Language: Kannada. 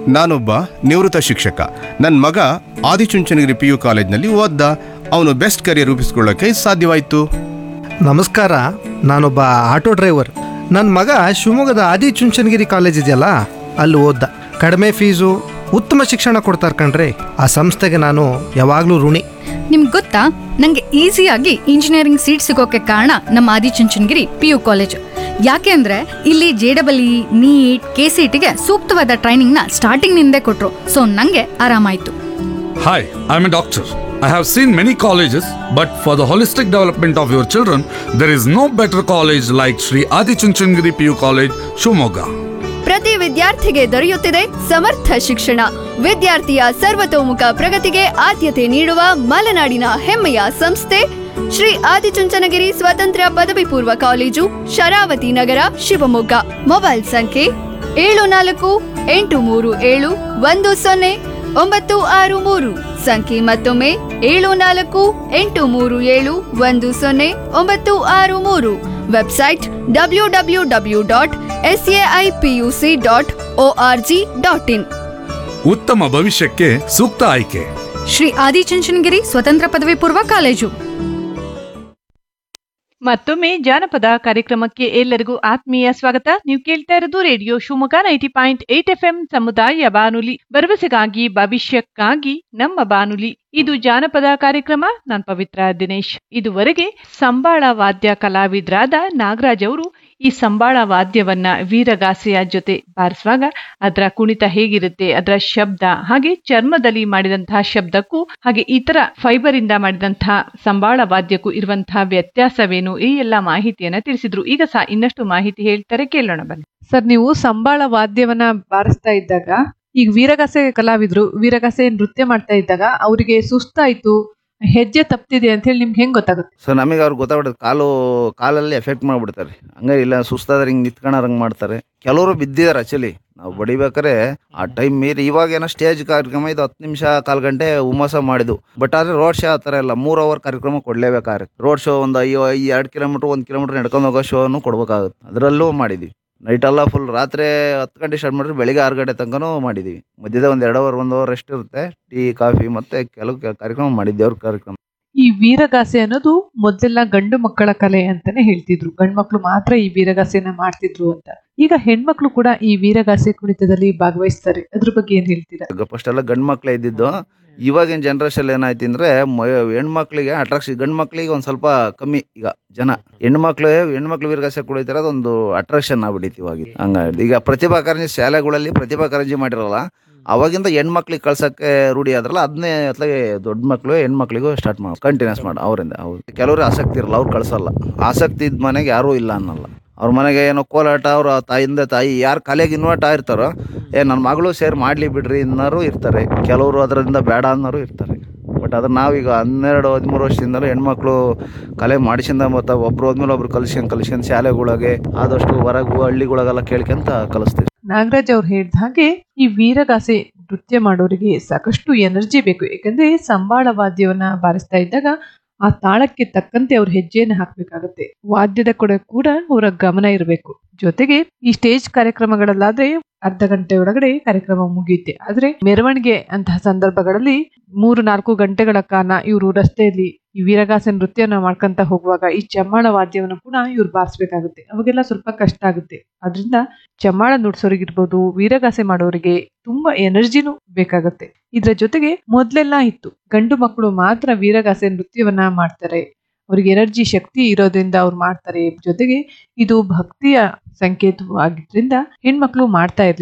ನಾನೊಬ್ಬ ನಿವೃತ್ತ ಶಿಕ್ಷಕ ನನ್ನ ಮಗ ಆದಿಚುಂಚನಗಿರಿ ಪಿ ಯು ಕಾಲೇಜ್ನಲ್ಲಿ ಓದ್ದ ಅವನು ಬೆಸ್ಟ್ ಕರಿಯರ್ ರೂಪಿಸ್ಕೊಳ್ಳೋಕೆ ಸಾಧ್ಯವಾಯಿತು ನಮಸ್ಕಾರ ನಾನೊಬ್ಬ ಆಟೋ ಡ್ರೈವರ್ ನನ್ನ ಮಗ ಶಿವಮೊಗ್ಗದ ಆದಿಚುಂಚನಗಿರಿ ಕಾಲೇಜ್ ಇದೆಯಲ್ಲ ಅಲ್ಲಿ ಓದ್ದ ಕಡಿಮೆ ಫೀಸು ಉತ್ತಮ ಶಿಕ್ಷಣ ಕೊಡ್ತಾರೆ ಕಣ್ರಿ ಆ ಸಂಸ್ಥೆಗೆ ನಾನು ಯಾವಾಗಲೂ ಋಣಿ ನಿಮ್ಗೆ ಗೊತ್ತಾ ನಂಗೆ ಈಸಿಯಾಗಿ ಇಂಜಿನಿಯರಿಂಗ್ ಸೀಟ್ ಸಿಗೋಕೆ ಕಾರಣ ನಮ್ಮ ಆದಿಚುಂಚನಗಿರಿ ಪಿ ಯು ಕಾಲೇಜ್ ಯಾಕೆ ಅಂದ್ರೆ ಇಲ್ಲಿ J double E NEET K C ಟಿಗೆ ಸೂಕ್ತವಾದ ಟ್ರೈನಿಂಗ್ನ ಸ್ಟಾರ್ಟಿಂಗ್ ನಿಂದೇ ಕೊಟ್ರು ಸೊ ನಂಗೆ ಆರಾಮಾಯ್ತು Hi, I'm a doctor. I have seen many colleges, but for the holistic development of your children, there is no better college like Sri Adi Chunchandgiri PU College, Shumoga. ಪ್ರತಿ ವಿದ್ಯಾರ್ಥಿಗೆ ದೊರೆಯುತ್ತಿದೆ ಸಮರ್ಥ ಶಿಕ್ಷಣ ವಿದ್ಯಾರ್ಥಿಯ ಸರ್ವತೋಮುಖ ಪ್ರಗತಿಗೆ ಆದ್ಯತೆ ನೀಡುವ ಮಲೆನಾಡಿನ ಹೆಮ್ಮೆಯ ಸಂಸ್ಥೆ ಶ್ರೀ ಆದಿಚುಂಚನಗಿರಿ ಸ್ವತಂತ್ರ ಪದವಿ ಪೂರ್ವ ಕಾಲೇಜು ಶರಾವತಿ ನಗರ ಶಿವಮೊಗ್ಗ ಮೊಬೈಲ್ ಸಂಖ್ಯೆ ಏಳು ನಾಲ್ಕು ಎಂಟು ಮೂರು ಏಳು ಒಂದು ಸೊನ್ನೆ ಒಂಬತ್ತು ಆರು ಮೂರು ಸಂಖ್ಯೆ ಮತ್ತೊಮ್ಮೆ ಏಳು ನಾಲ್ಕು ಎಂಟು ಮೂರು ಏಳು ಒಂದು ಸೊನ್ನೆ ಒಂಬತ್ತು ಆರು ಮೂರು website W W W dot S A I P U C dot O R G dot in ಉತ್ತಮ ಭವಿಷ್ಯಕ್ಕೆ ಸೂಕ್ತ ಆಯ್ಕೆ ಶ್ರೀ ಆದಿಚುಂಚನಗಿರಿ ಸ್ವತಂತ್ರ ಪದವಿ ಪೂರ್ವ ಕಾಲೇಜು ಮತ್ತೊಮ್ಮೆ ಜಾನಪದ ಕಾರ್ಯಕ್ರಮಕ್ಕೆ ಎಲ್ಲರಿಗೂ ಆತ್ಮೀಯ ಸ್ವಾಗತ ನೀವು ಕೇಳ್ತಾ ಇರೋದು radio Shivamogga ninety point eight F M ಸಮುದಾಯ ಬಾನುಲಿ ಭರವಸೆಗಾಗಿ ಭವಿಷ್ಯಕ್ಕಾಗಿ ನಮ್ಮ ಬಾನುಲಿ ಇದು ಜಾನಪದ ಕಾರ್ಯಕ್ರಮ ನಾನ್ ಪವಿತ್ರ ದಿನೇಶ್ ಇದುವರೆಗೆ ಸಂಬಾಳ ವಾದ್ಯ ಕಲಾವಿದರಾದ ನಾಗರಾಜ್ ಅವರು ಈ ಸಂಬಾಳ ವಾದ್ಯವನ್ನ ವೀರಗಾಸೆಯ ಜೊತೆ ಬಾರಿಸುವಾಗ ಅದರ ಕುಣಿತ ಹೇಗಿರುತ್ತೆ ಅದರ ಶಬ್ದ ಹಾಗೆ ಚರ್ಮದಲ್ಲಿ ಮಾಡಿದಂತಹ ಶಬ್ದಕ್ಕೂ ಹಾಗೆ ಇತರ ಫೈಬರ್ ಇಂದ ಮಾಡಿದಂತಹ ಸಂಬಾಳ ವಾದ್ಯಕ್ಕೂ ಇರುವಂತಹ ವ್ಯತ್ಯಾಸವೇನು ಈ ಎಲ್ಲ ಮಾಹಿತಿಯನ್ನ ತಿಳಿಸಿದ್ರು ಈಗ ಸಹ ಇನ್ನಷ್ಟು ಮಾಹಿತಿ ಹೇಳ್ತಾರೆ ಕೇಳೋಣ ಬನ್ನಿ ಸರ್ ನೀವು ಸಂಬಾಳ ವಾದ್ಯವನ್ನ ಬಾರಿಸ್ತಾ ಇದ್ದಾಗ ಈಗ ವೀರಗಾಸೆ ಕಲಾವಿದ್ರು ವೀರಗಾಸೆ ನೃತ್ಯ ಮಾಡ್ತಾ ಇದ್ದಾಗ ಅವರಿಗೆ ಸುಸ್ತಾಯ್ತು ಹೆಜ್ಜೆ ತಪ್ತಿದೆ ಅಂತ ಹೇಳಿ ನಿಮ್ಗೆ ಹೆಂಗ್ ಗೊತ್ತಾಗುತ್ತೆ ಸೊ ನಮಗೆ ಅವ್ರಿಗೆ ಗೊತ್ತಾಗ್ಬಿಡುತ್ತೆ ಕಾಲು ಕಾಲಲ್ಲಿ ಎಫೆಕ್ಟ್ ಮಾಡ್ಬಿಡ್ತಾರೆ ಹಂಗೆ ಇಲ್ಲ ಸುಸ್ತಾದ್ರೆ ಹಿಂಗೆ ನಿಂತ್ಕೊಳ್ಳೋರು ಹಂಗೆ ಮಾಡ್ತಾರೆ ಕೆಲವರು ಬಿದ್ದಿದ್ದಾರೆ ಆಕ್ಚುಲಿ ನಾವು ಬಡಿಬೇಕಾದ್ರೆ ಆ ಟೈಮ್ ಮೀರಿ ಇವಾಗ ಏನೋ ಸ್ಟೇಜ್ ಕಾರ್ಯಕ್ರಮ ಇದು ಹತ್ತು ನಿಮಿಷ ಕಾಲು ಗಂಟೆ ಹುಮ್ಮಸ ಮಾಡಿದ್ವು ಬಟ್ ಆದ್ರೆ ರೋಡ್ ಶೋ ಆ ಥರ ಇಲ್ಲ ಮೂರು ಅವರ್ ಕಾರ್ಯಕ್ರಮ ಕೊಡ್ಲೇಬೇಕಾದ್ರೆ ರೋಡ್ ಶೋ ಒಂದು ಅಯ್ಯೋ ಎರಡು ಕಿಲೋಮೀಟರ್ ಒಂದು ಕಿಲೋಮೀಟರ್ ನಡ್ಕೊಂಡು ಹೋಗೋ ಶೋನು ಕೊಡ್ಬೇಕಾಗುತ್ತೆ ಅದರಲ್ಲೂ ಮಾಡಿದ್ವಿ ನೈಟ್ ಎಲ್ಲ ಫುಲ್ ರಾತ್ರಿ ಹತ್ತು ಗಂಟೆ ಸ್ಟಾರ್ಟ್ ಮಾಡಿದ್ರೆ ಬೆಳಿಗ್ಗೆ ಆರು ಗಂಟೆ ತನಕನೂ ಮಾಡಿದ್ದೀವಿ ಮಧ್ಯದ ಒಂದು ಎರಡು ಅವರ್ ಒಂದು ಅವರ್ ರೆಸ್ಟ್ ಇರುತ್ತೆ ಟೀ ಕಾಫಿ ಮತ್ತೆ ಕೆಲವು ಕಾರ್ಯಕ್ರಮ ಮಾಡಿದ್ವಿ ಅವ್ರ ಕಾರ್ಯಕ್ರಮ ಈ ವೀರಗಾಸೆ ಅನ್ನೋದು ಮೊದಲೆಲ್ಲ ಗಂಡು ಮಕ್ಕಳ ಕಲೆ ಅಂತಾನೆ ಹೇಳ್ತಿದ್ರು ಗಂಡು ಮಕ್ಕಳು ಮಾತ್ರ ಈ ವೀರಗಾಸೆಯನ್ನ ಮಾಡ್ತಿದ್ರು ಅಂತ ಈಗ ಹೆಣ್ಮಕ್ಳು ಕೂಡ ಈ ವೀರಗಾಸೆ ಕುಣಿತದಲ್ಲಿ ಭಾಗವಹಿಸ್ತಾರೆ ಅದ್ರ ಬಗ್ಗೆ ಏನ್ ಹೇಳ್ತೀರಾ ಫಸ್ಟ್ ಎಲ್ಲ ಗಂಡು ಮಕ್ಳೇ ಇದ್ದಿದ್ದು ಇವಾಗಿನ ಜನ್ರೇಷನ್ ಏನಾಯ್ತು ಅಂದ್ರೆ ಮ- ಹೆಣ್ಮಕ್ಳಿಗೆ ಅಟ್ರಾಕ್ಷನ್ ಗಂಡು ಮಕ್ಳಿಗೆ ಒಂದು ಸ್ವಲ್ಪ ಕಮ್ಮಿ ಈಗ ಜನ ಹೆಣ್ಮಕ್ಳು ಹೆಣ್ಮಕ್ಳು ವೀರಗಾಸೆ ಕುಳಿತಾರೆ ಅದೊಂದು ಅಟ್ರಾಕ್ಷನ್ ಆಗ್ಬಿಟ್ಟಿತ್ತು ಇವಾಗ ಹಂಗಾಗಿ ಈಗ ಪ್ರತಿಭಾ ಕಾರಂಜಿ ಶಾಲೆಗಳಲ್ಲಿ ಪ್ರತಿಭಾ ಕಾರಂಜಿ ಮಾಡಿರಲ್ಲ ಅವಾಗಿಂದ ಹೆಣ್ಮಕ್ಳಿಗೆ ಕಳ್ಸಕ್ಕೆ ರೂಢಿ ಆದ್ರಲ್ಲ ಅದನ್ನೇ ಅತ್ಲಾಗೆ ದೊಡ್ಡ ಮಕ್ಳು ಹೆಣ್ಮಕ್ಳಿಗೂ ಸ್ಟಾರ್ಟ್ ಮಾಡಿ ಕಂಟಿನ್ಯೂಸ್ ಮಾಡಿ ಅವರಿಂದ ಹೌದು ಕೆಲವರು ಆಸಕ್ತಿ ಇರಲ್ಲ ಅವ್ರು ಕಳ್ಸಲ್ಲ ಆಸಕ್ತಿ ಇದ್ದ ಮನೆಗೆ ಯಾರೂ ಇಲ್ಲ ಅನ್ನಲ್ಲ ಅವ್ರ ಮನೆಗೆ ಏನೋ ಕೋಲಾಟ ಅವ್ರ ತಾಯಿಂದ ತಾಯಿ ಯಾರು ಕಲೆಗೆ ಇನ್ವರ್ಟ್ ಆಗಿರ್ತಾರೋ ಏ ನನ್ನ ಮಗಳು ಸೇರಿ ಮಾಡಲಿ ಬಿಡ್ರಿ ಅನ್ನೋರು ಇರ್ತಾರೆ ಕೆಲವರು ಅದರಿಂದ ಬೇಡ ಅನ್ನೋರು ಇರ್ತಾರೆ ಬಟ್ ಅದ್ರ ನಾವೀಗ ಹನ್ನೆರಡು ಹದಿಮೂರು ವರ್ಷದಿಂದಲೂ ಹೆಣ್ಮಕ್ಳು ಕಲೆ ಮಾಡಿಸಿಂದ ಮತ್ತು ಒಬ್ರು ಹೋದ್ಮೇಲೆ ಒಬ್ರು ಕಲ್ಸ್ಕೊಂಡ್ ಕಲ್ಸ್ಕೊಂಡ್ ಶಾಲೆಗಳಿಗೆ ಆದಷ್ಟು ಹೊರಗು ಹಳ್ಳಿಗಳಿಗೆಲ್ಲ ಕೇಳ್ಕೊಂತ ಕಲಿಸ್ತೀವಿ ನಾಗರಾಜ್ ಅವ್ರು ಹೇಳಿದ ಹಾಗೆ ಈ ವೀರಗಾಸೆ ನೃತ್ಯ ಮಾಡೋರಿಗೆ ಸಾಕಷ್ಟು ಎನರ್ಜಿ ಬೇಕು ಯಾಕಂದ್ರೆ ಸಂಬಾಳ ವಾದ್ಯವನ್ನ ಬಾರಿಸ್ತಾ ಇದ್ದಾಗ ಆ ತಾಳಕ್ಕೆ ತಕ್ಕಂತೆ ಅವ್ರ ಹೆಜ್ಜೆಯನ್ನು ಹಾಕ್ಬೇಕಾಗತ್ತೆ ವಾದ್ಯದ ಕೂಡ ಕೂಡ ಅವರ ಗಮನ ಇರಬೇಕು ಜೊತೆಗೆ ಈ ಸ್ಟೇಜ್ ಕಾರ್ಯಕ್ರಮಗಳಲ್ಲಾದ್ರೆ ಅರ್ಧ ಗಂಟೆ ಒಳಗಡೆ ಕಾರ್ಯಕ್ರಮ ಮುಗಿಯುತ್ತೆ ಆದ್ರೆ ಮೆರವಣಿಗೆ ಅಂತಹ ಸಂದರ್ಭಗಳಲ್ಲಿ ಮೂರು ನಾಲ್ಕು ಗಂಟೆಗಳ ಕಾಲ ಇವರು ರಸ್ತೆಯಲ್ಲಿ ಈ ವೀರಗಾಸೆ ನೃತ್ಯನ ಮಾಡ್ಕೊಂತ ಹೋಗುವಾಗ ಈ ಚಮ್ಮಾಳ ವಾದ್ಯವನ್ನು ಕೂಡ ಇವ್ರು ಬಾರಿಸ್ಬೇಕಾಗುತ್ತೆ ಅವಾಗೆಲ್ಲ ಸ್ವಲ್ಪ ಕಷ್ಟ ಆಗುತ್ತೆ ಅದರಿಂದ ಚಮ್ಮಾಳ ನುಡ್ಸೋರಿಗಿರ್ಬೋದು ವೀರಗಾಸೆ ಮಾಡೋರಿಗೆ ತುಂಬಾ ಎನರ್ಜಿನೂ ಬೇಕಾಗುತ್ತೆ ಇದ್ರ ಜೊತೆಗೆ ಮೊದ್ಲೆಲ್ಲ ಇತ್ತು ಗಂಡು ಮಕ್ಕಳು ಮಾತ್ರ ವೀರಗಾಸೆ ನೃತ್ಯವನ್ನ ಮಾಡ್ತಾರೆ ಅವ್ರಿಗೆ ಎನರ್ಜಿ ಶಕ್ತಿ ಇರೋದ್ರಿಂದ ಅವ್ರು ಮಾಡ್ತಾರೆ ಜೊತೆಗೆ ಇದು ಭಕ್ತಿಯ ಸಂಕೇತವಾಗಿದ್ರಿಂದ ಹೆಣ್ಮಕ್ಳು ಮಾಡ್ತಾ ಇರ್ಲಿಲ್ಲ